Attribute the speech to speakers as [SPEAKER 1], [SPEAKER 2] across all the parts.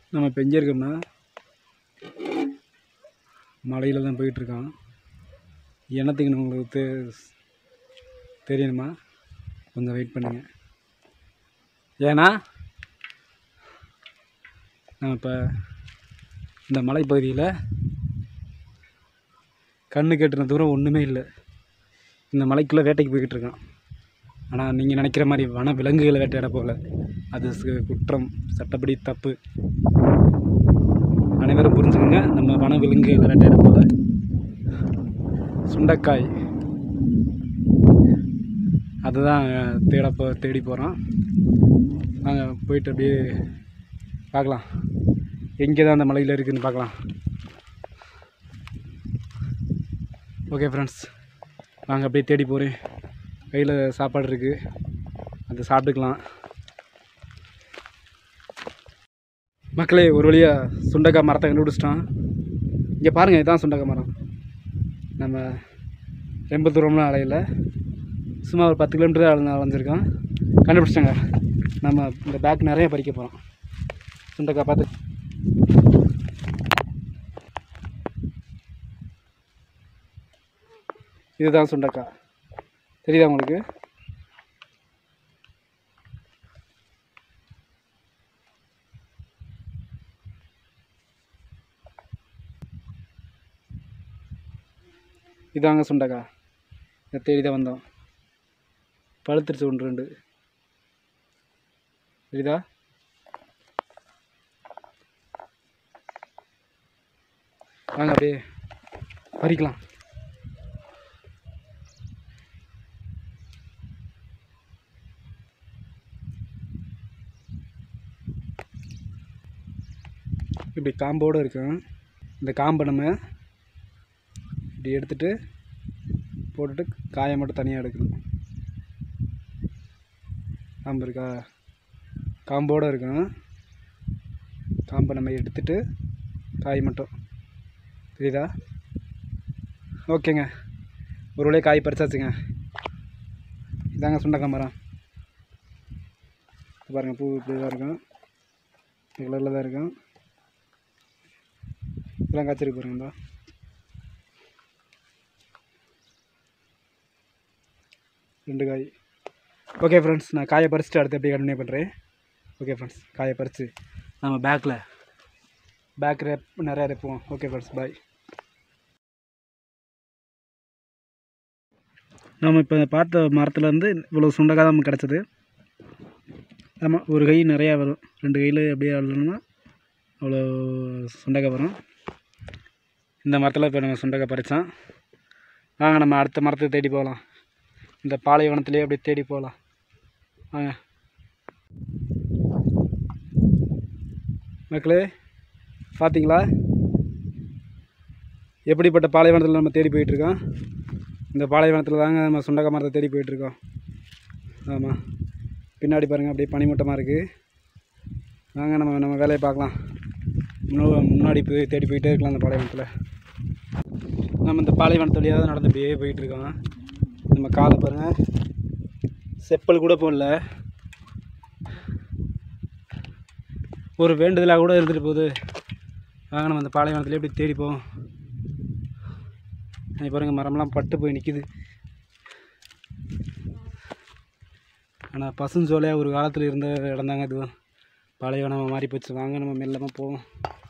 [SPEAKER 1] நம்ம இப்போ எங்கே இருக்கோம்னா மலையில் தான் போயிட்டுருக்கோம் என்னத்துக்குன்னு உங்களுக்கு தெ தெரியணுமா கொஞ்சம் வெயிட் பண்ணுங்கள் ஏன்னா நம்ம இப்போ இந்த மலைப்பகுதியில் கண்ணு கெட்டின தூரம் ஒன்றுமே இல்லை இந்த மலைக்குள்ளே வேட்டைக்கு போய்கிட்டு இருக்கோம் ஆனால் நீங்கள் நினைக்கிற மாதிரி வன விலங்குகளை வேட்டையாட போகல அது சு- குற்றம் சட்டப்படி தப்பு அனைவரும் புரிஞ்சுக்கங்க நம்ம வன விலங்குகளை வேட்டையாட போகல சுண்டைக்காய் அதுதான் தேட போ தேடி போகிறோம் நாங்கள் போயிட்டு அப்படியே பார்க்கலாம் எங்கே தான் அந்த மலையில் இருக்குதுன்னு பார்க்கலாம் ஓகே ஃப்ரெண்ட்ஸ் வாங்க அப்படியே தேடி போகிறேன் கையில் சாப்பாடு இருக்குது அதை சாப்பிட்டுக்கலாம் மக்களே ஒரு வழியாக சுண்டக்காய் மரத்தை கண்டுபிடிச்சிட்டோம் இங்கே பாருங்கள் இதான் சுண்டக்காய் மரம் நம்ம ரொம்ப தூரம்லாம் அலையில சும்மா ஒரு பத்து கிலோமீட்டர் அளந்து அலைஞ்சிருக்கோம் கண்டுபிடிச்சிட்டாங்க நம்ம இந்த பேக் நிறைய பறிக்க போகிறோம் சுண்டக்காய் பார்த்து இதுதான் சுண்டக்காய் தெரியுதா உங்களுக்கு இதாங்க சுண்டக்காய் இதை தேடி தான் வந்தோம் பழுத்துருச்சு ஒன்று ரெண்டு தெரியுதா வாங்க அப்படியே பறிக்கலாம் இப்படி காம்போடு இருக்கும் இந்த காம்பை நம்ம இப்படி எடுத்துட்டு போட்டுட்டு காயை மட்டும் தனியாக எடுக்கணும் காம்பு இருக்கா காம்போடு இருக்கும் காம்பை நம்ம எடுத்துட்டு காய் மட்டும் தெரியுதா ஓகேங்க ஒரு வழியாக காய் பறிச்சாச்சுங்க இதாங்க சுண்டக்காய் மரம் இது பாருங்கள் பூ இப்படி தான் இருக்கும் இந்த கலரில் தான் இருக்கும் இதெல்லாம் காய்ச்சிருக்கு பாருங்க இந்தா. ரெண்டு காய் ஓகே ஃப்ரெண்ட்ஸ் நான் காயை பறிச்சுட்டு அடுத்து அப்படியே கண்டினியூ பண்ணுறேன் ஓகே ஃப்ரெண்ட்ஸ் காயை பறித்து நம்ம பேக்கில் பேக் ரேப் நிறையா ரேப்புவோம் ஓகே ஃப்ரெண்ட்ஸ் பாய் நம்ம இப்போ பார்த்த மரத்துலேருந்து இவ்வளோ சுண்டக்காய் தான் நமக்கு கிடச்சிது ஆமாம் ஒரு கை நிறையா வரும் ரெண்டு கையில் அப்படியே அள்ளணும்னா அவ்வளோ சுண்டக்காய் வரும் இந்த மரத்தில் இப்போ நம்ம சுண்டக்காய் பறித்தோம் வாங்க நம்ம அடுத்த மரத்தை தேடி போகலாம் இந்த பாலைவனத்திலே அப்படியே தேடி போகலாம் வாங்க மக்களே பார்த்தீங்களா எப்படிப்பட்ட பாலைவனத்தில் நம்ம தேடி போயிட்டுருக்கோம் இந்த பாலைவனத்தில் தாங்க நம்ம சுண்டக்காய் மரத்தை தேடி போயிட்டுருக்கோம் ஆமாம் பின்னாடி பாருங்கள் அப்படியே பனிமூட்டமாக இருக்குது வாங்க நம்ம நம்ம வேலையை பார்க்கலாம் முன்னா- முன்னாடி போய் தேடி போயிட்டே இருக்கலாம் அந்த பாலைவனத்தில் நம்ம இந்த பாலைவனத்து வழியாக தான் நடந்து அப்படியே போயிட்டுருக்கோம் நம்ம காலை பாருங்கள் செப்பல் கூட போடல ஒரு வேண்டுதலாக கூட இருந்துட்டு போகுது வாங்க நம்ம அந்த பாலைவனத்துலேயே அப்படி தேடி போவோம் இங்க பாருங்க மரம்லாம் பட்டு போய் நிற்கிது ஆனால் பசுஞ்சோலையாக ஒரு காலத்தில் இருந்த இடம் தாங்க இது பாலைவனமாக மாறி போச்சு வாங்க நம்ம மெல்லமாக போவோம்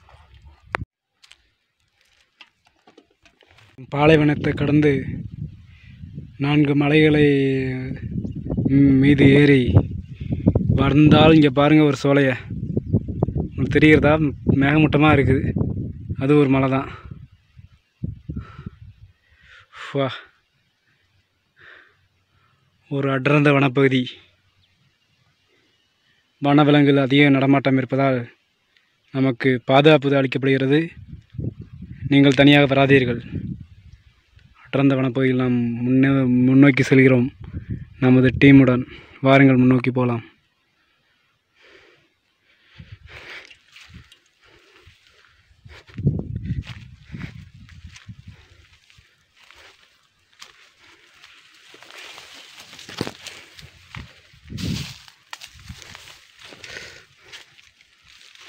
[SPEAKER 1] பாலைவனத்தை கடந்து நான்கு மலைகளை ம், மீது ஏறி வந்தால் இங்கே பாருங்கள் ஒரு சோலையை உங்களுக்கு தெரிகிறதா மேகமூட்டமாக இருக்குது அது ஒரு மலை தான் வா ஒரு அடர்ந்த வனப்பகுதி வனவிலங்குகள் அதிக நடமாட்டம் இருப்பதால் நமக்கு பாதுகாப்பு அளிக்கப்படுகிறது நீங்கள் தனியாக வராதீர்கள் அடர்ந்த வனப்பகுதியில் நாம் முன்னே முன்னோக்கி செல்கிறோம் நமது டீமுடன் வாருங்கள் முன்னோக்கி போகலாம்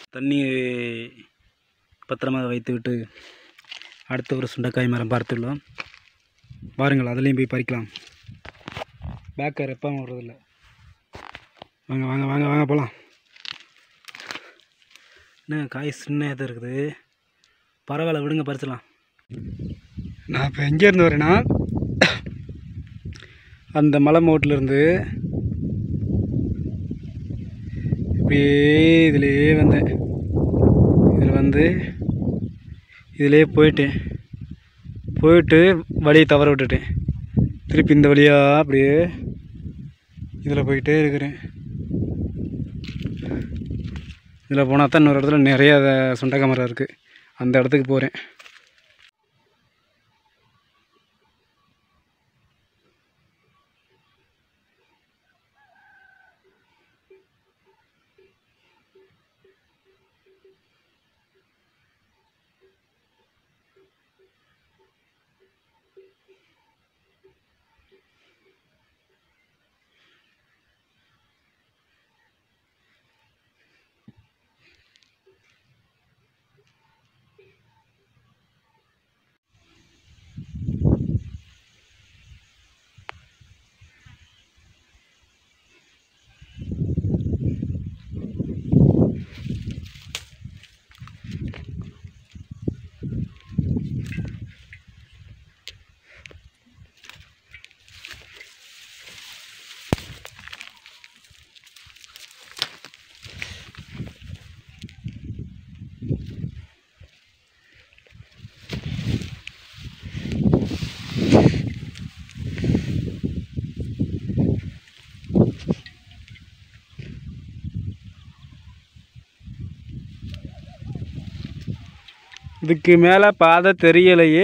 [SPEAKER 1] தண்ணி பத்திரமாக வைத்துவிட்டு அடுத்த ஒரு சுண்டைக்காய் மரம் பார்த்துள்ளோம் பாருங்கள் அதுலேயும் போய் பறிக்கலாம் பேக்கை ரெப்பாமல் விடுறதில்ல வாங்க வாங்க வாங்க வாங்க போகலாம் என்ன காய் சின்ன இது இருக்குது பரவாயில்ல விடுங்க பறிச்சிடலாம் நான் இப்போ எங்கேருந்து வரேன்னா அந்த மலை மோட்டிலேருந்து இப்படியே இதிலேயே வந்தேன் இதில் வந்து இதிலே போயிட்டேன் போயிட்டு வழியை தவற விட்டுட்டேன் திருப்பி இந்த வழியாக அப்படியே இதில் போயிட்டே இருக்கிறேன் இதில் போனால் தான் இன்னொரு இடத்துல நிறைய சுண்டக்காய் மரம் இருக்குது அந்த இடத்துக்கு போகிறேன் இதுக்கு மேலே பாதை தெரியலையே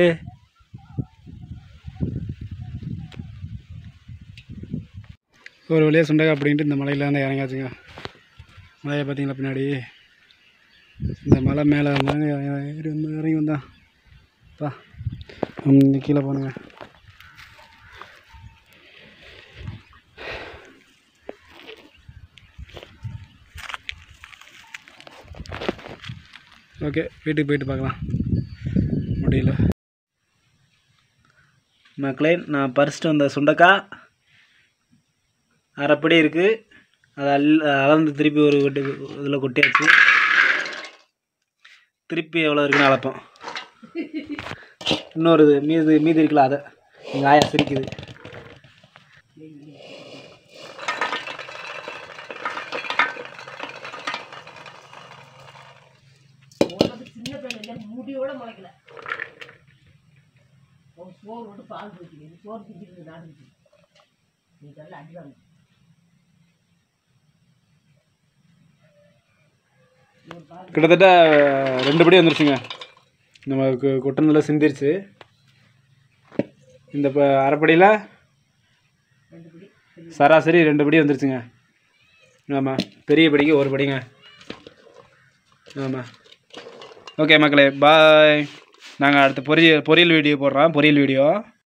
[SPEAKER 1] ஒரு வழியாக சுண்டக்காய் அப்படின்ட்டு இந்த மலையில் வந்து இறங்காச்சுங்க மலையை பார்த்தீங்களா பின்னாடி இந்த மலை மேலே வந்தாங்க ஏறி வந்து இறங்கி வந்தான் பா இந்த கீழே போனுங்க ஓகே வீட்டுக்கு போயிட்டு பார்க்கலாம் முடியல மக்களே நான் பறிச்சிட்டு வந்த சுண்டக்காய் அரைப்படி இருக்குது அதை அல் அளந்து திருப்பி ஒரு கொட்டி இதில் கொட்டியாச்சு திருப்பி எவ்வளோ இருக்குன்னு அளப்போம் இன்னொரு இது மீது மீதி இருக்குல்ல அதை எங்கள் ஆயா சிரிக்குது
[SPEAKER 2] உனக்கு சின்ன பிள்ளைல முடியோட முளைக்கல உன் சோறு விட்டு பால் குடிக்குது இது சோறு திங்கிட்டு நாடுச்சு நீ இதெல்லாம் அடி வாங்க
[SPEAKER 1] கிட்டத்தட்ட ரெண்டு படி வந்துருச்சுங்க நம்ம கொ- கொட்டுனதுல சிந்திருச்சு இந்த இப்போ அரைப்படியில் சராசரி ரெண்டு படி வந்துருச்சுங்க ஆமாம் பெரிய படிக்கு ஒரு படிங்க ஆமாம் ஓகே மக்களே பாய் நாங்கள் அடுத்த பொரியல் பொரியல் வீடியோ போடுறோம் பொரியல் வீடியோ